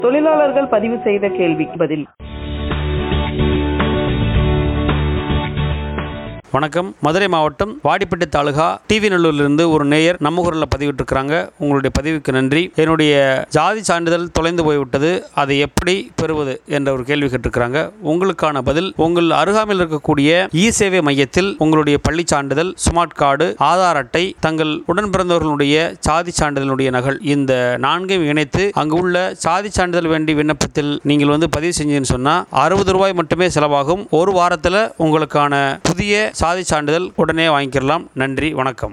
தொழிலாளர்கள் பதிவு செய்த கேள்வி பதில் வணக்கம் மதுரை மாவட்டம் வாடிப்பட்டி தாலுகா டிவி நல்லூர்லேருந்து ஒரு நேயர் நம்ம குரலில் பதிவிட்டிருக்கிறாங்க உங்களுடைய பதிவுக்கு நன்றி என்னுடைய ஜாதி சான்றிதழ் தொலைந்து போய்விட்டது அதை எப்படி பெறுவது என்ற ஒரு கேள்வி கேட்டிருக்கிறாங்க உங்களுக்கான பதில் உங்கள் அருகாமையில் இருக்கக்கூடிய இ சேவை மையத்தில் உங்களுடைய பள்ளி சான்றிதழ் ஸ்மார்ட் கார்டு ஆதார் அட்டை தங்கள் உடன் பிறந்தவர்களுடைய சாதி சான்றிதழுடைய நகல் இந்த நான்கையும் இணைத்து அங்கு உள்ள சாதி சான்றிதழ் வேண்டி விண்ணப்பத்தில் நீங்கள் வந்து பதிவு செஞ்சீங்கன்னு சொன்னால் அறுபது ரூபாய் மட்டுமே செலவாகும் ஒரு வாரத்தில் உங்களுக்கான புதிய சாதி சான்றிதழ் உடனே வாங்கிக்கலாம் நன்றி வணக்கம்